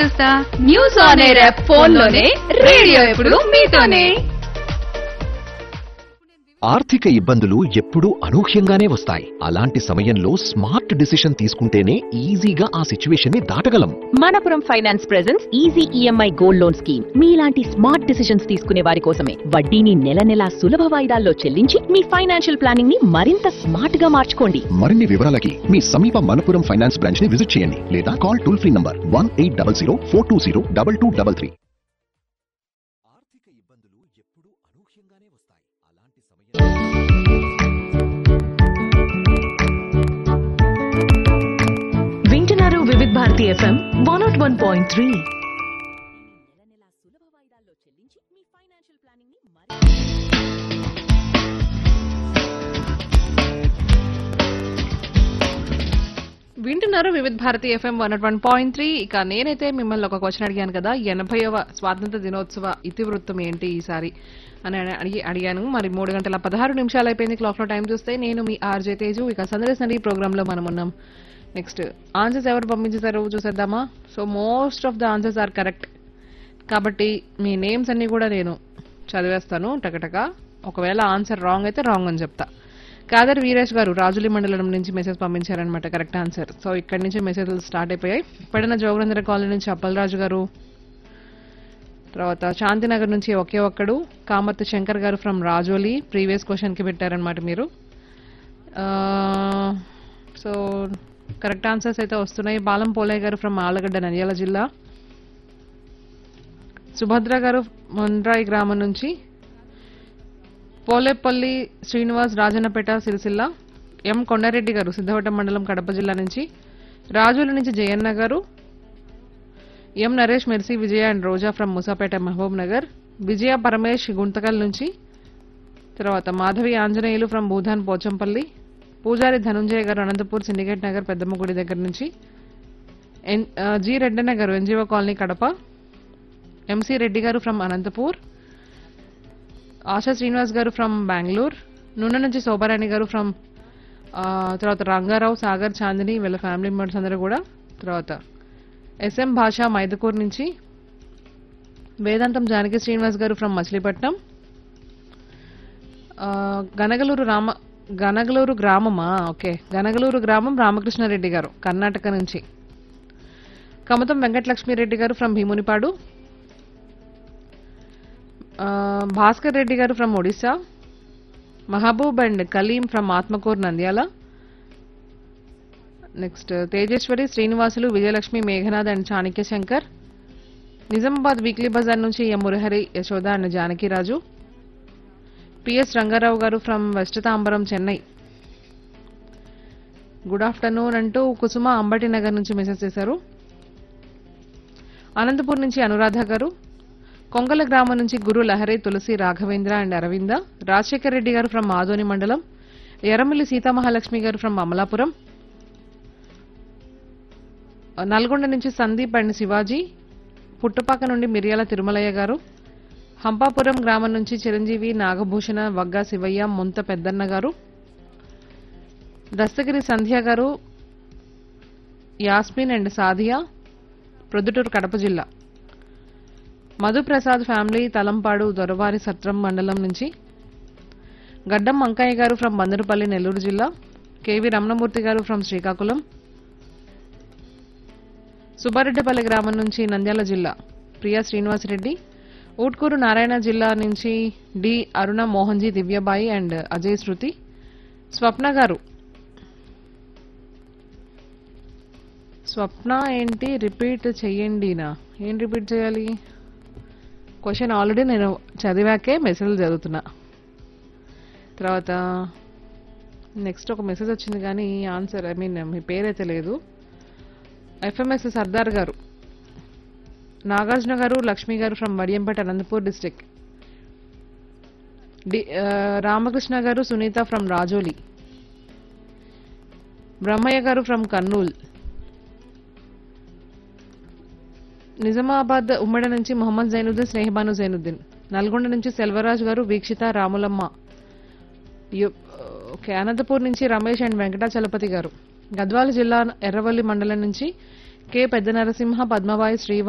చూస్తా news on air app phone లోనే radio ఎప్పుడు మీతోనే ఆర్థిక ఇబ్బందులు ఎప్పుడూ అనూహ్యంగానే వస్తాయి అలాంటి సమయంలో స్మార్ట్ డిసిషన్ తీసుకుంటేనే ఈజీగా ఆ సిచ్యువేషన్ ని దాటగలం Manappuram finance presents easy EMI gold loan scheme మీలాంటి స్మార్ట్ డిసిషన్స్ తీసుకునే వారి కోసమే వడ్డీని నెల నెలా సులభ వాయిదాల్లో చెల్లించి మీ ఫైనాన్షియల్ ప్లానింగ్ ని మరింత స్మార్ట్ గా మార్చుకోండి మరిన్ని వివరాలకి మీ సమీప మనపురం ఫైనాన్స్ బ్రాంచ్ ని విజిట్ చేయండి లేదా call toll free number one eight double zero four two zero double two double three ఆర్థిక ఇబ్బందులు ఎప్పుడూ అనూహ్యంగానే వస్తాయి అలాంటి సమయంలో వింటున్నారు Vividh Bharati FM one nought one point three వింటున్నారు Vividh Bharati FM one one point three ఇక నేనైతే మిమ్మల్ని ఒక క్వశ్చన్ అడిగాను కదా ఎనభైవ స్వాతంత్ర దినోత్సవ ఇతివృత్తం ఏంటి ఈసారి అని అడి- అడిగి అడిగాను మరి మూడు గంటల పదహారు నిమిషాలు అయిపోయింది క్లాక్ లో టైం చూస్తే నేను మీ ఆర్జే తేజు ఇక సందర్శన ప్రోగ్రామ్ లో మనం ఉన్నాం నెక్స్ట్ ఆన్సర్స్ ఎవరు పంపించేశారు చూసేద్దామా so most of the answers are correct కాబట్టి మీ నేమ్స్ అన్ని కూడా నేను చదివేస్తాను టకటక ఒకవేళ ఆన్సర్ రాంగ్ అయితే రాంగ్ అని చెప్తా కాదర్ వీరేష్ గారు రాజులి మండలం నుంచి మెసేజ్ పంపించారనమాట కరెక్ట్ ఆన్సర్ సో ఇక్కడి నుంచి మెసేజ్లు స్టార్ట్ అయిపోయాయి పడిన జోగరేంద్ర కాలనీ నుంచి అప్పలరాజు గారు తర్వాత శాంతినగర్ నుంచి ఒకే ఒక్కడు కామర్తి శంకర్ గారు ఫ్రమ్ రాజోలి ప్రీవియస్ క్వశ్చన్కి పెట్టారనమాట మీరు సో కరెక్ట్ ఆన్సర్స్ అయితే వస్తున్నాయి బాలం పోలయ్య గారు ఫ్రమ్ ఆలగడ్డ నంద్యాల జిల్లా సుభద్ర గారు మొండ్రాయి గ్రామం నుంచి పోలేపల్లి శ్రీనివాస్ రాజన్నపేట సిరిసిల్ల ఎం కొండారెడ్డి గారు సిద్ధవటం మండలం కడప జిల్లా నుంచి రాజుల నుంచి Jayanna garu M Naresh Mercy Vijaya and Roja from Musapet Mahbubnagar Vijaya Paramesh Guntakal నుంచి తర్వాత మాధవి ఆంజనేయులు ఫ్రమ్ భూధాన్ పోచంపల్లి పూజారి ధనుంజయ గారు అనంతపూర్ సిండికేట్ నగర్ పెద్దమ్మ గుడి దగ్గర నుంచి ఎన్ ఆ, G Reddanna garu NGO colony Kadapa MC Reddy garu from Anantapur ASHA Srinivas గారు ఫ్రమ్ బెంగళూరు నూనె నుంచి శోభారాణి గారు ఫ్రమ్ తర్వాత రంగారావు సాగర్ చాందిని వీళ్ళ ఫ్యామిలీ మెంబర్స్ అందరూ కూడా తర్వాత ఎస్ఎం భాష మైదుకూర్ నుంచి వేదాంతం జానకి శ్రీనివాస్ గారు ఫ్రమ్ మచిలీపట్నం ఆ, గనగలూరు రామ గనగలూరు గ్రామమా ఓకే గనగలూరు గ్రామం రామకృష్ణారెడ్డి గారు కర్ణాటక నుంచి కమతం వెంకటలక్ష్మిరెడ్డి గారు ఫ్రమ్ భీమునిపాడు ఆ, Bhaskar Reddy garu from Odisha Mahaboob and Kaleem from Atmakur Nandyal next Tejeswari Srinivasulu Vijayalakshmi Meghanath and Chanakya Shankar Nizamabad weekly Bazar నుంచి M Murahari Yashoda and Janakiraju PS Rangarao garu from west Tambaram Chennai good afternoon అంటూ కుసుమ అంబటి నగర్ నుంచి మెసేజ్ చేశారు అనంతపూర్ నుంచి అనురాధ గారు కొంగల గ్రామం నుంచి గురు లహరి తులసి రాఘవేంద్ర అండ్ అరవింద రాజశేఖర్ రెడ్డి గారు ఫ్రమ్ ఆదోని మండలం ఎర్రమిల్లి సీతామహాలక్ష్మి గారు ఫ్రమ్ అమలాపురం నల్గొండ నుంచి సందీప్ అండ్ శివాజీ పుట్టపాక నుండి మిర్యాల తిరుమలయ్య గారు హంపాపురం గ్రామం నుంచి చిరంజీవి నాగభూషణ వగ్గా శివయ్య ముంత పెద్దన్న గారు దస్తగిరి సంధ్య గారు యాస్మిన్ అండ్ సాదియా ప్రొద్దుటూరు కడప జిల్లా మధుప్రసాద్ ఫ్యామిలీ తలంపాడు దొరవారి సత్రం మండలం నుంచి గడ్డం వంకయ్య గారు ఫ్రమ్ బందరుపల్లి నెల్లూరు జిల్లా కేవి రమణమూర్తి గారు ఫ్రమ్ శ్రీకాకుళం సుబ్బారెడ్డిపల్లి గ్రామం నుంచి నంద్యాల జిల్లా ప్రియా శ్రీనివాసరెడ్డి ఊట్కూరు నారాయణ జిల్లా నుంచి డి అరుణ మోహన్జీ దివ్యబాయి అండ్ అజయ్ శృతి స్వప్న గారు స్వప్న ఏంటి రిపీట్ చెయ్యండినా ఏం రిపీట్ చేయాలి క్వశ్చన్ ఆల్రెడీ నేను చదివాకే మెసేజ్ చదువుతున్నా తర్వాత నెక్స్ట్ ఒక మెసేజ్ వచ్చింది కానీ ఆన్సర్ ఐ మీన్ మీ పేరైతే లేదు ఎఫ్ఎంఎస్ సర్దార్ గారు Nagarjuna garu Lakshmi garu from Vadiyampeta Anantapur district D ఆ, రామకృష్ణ గారు సునీత ఫ్రమ్ రాజోలి బ్రహ్మయ్య గారు ఫ్రమ్ కర్నూల్ నిజామాబాద్ ఉమ్మడి నుంచి మొహమ్మద్ జైనుద్దీన్ స్నేహబాను జైనుద్దీన్ నల్గొండ నుంచి సెల్వరాజ్ గారు వీక్షిత రాములమ్మ యు- ఓకే అనంతపూర్ నుంచి రమేష్ అండ్ వెంకటాచలపతి గారు గద్వాల జిల్లా ఎర్రవల్లి మండలం నుంచి కె పెద్ద నరసింహ పద్మబాయి శ్రీవా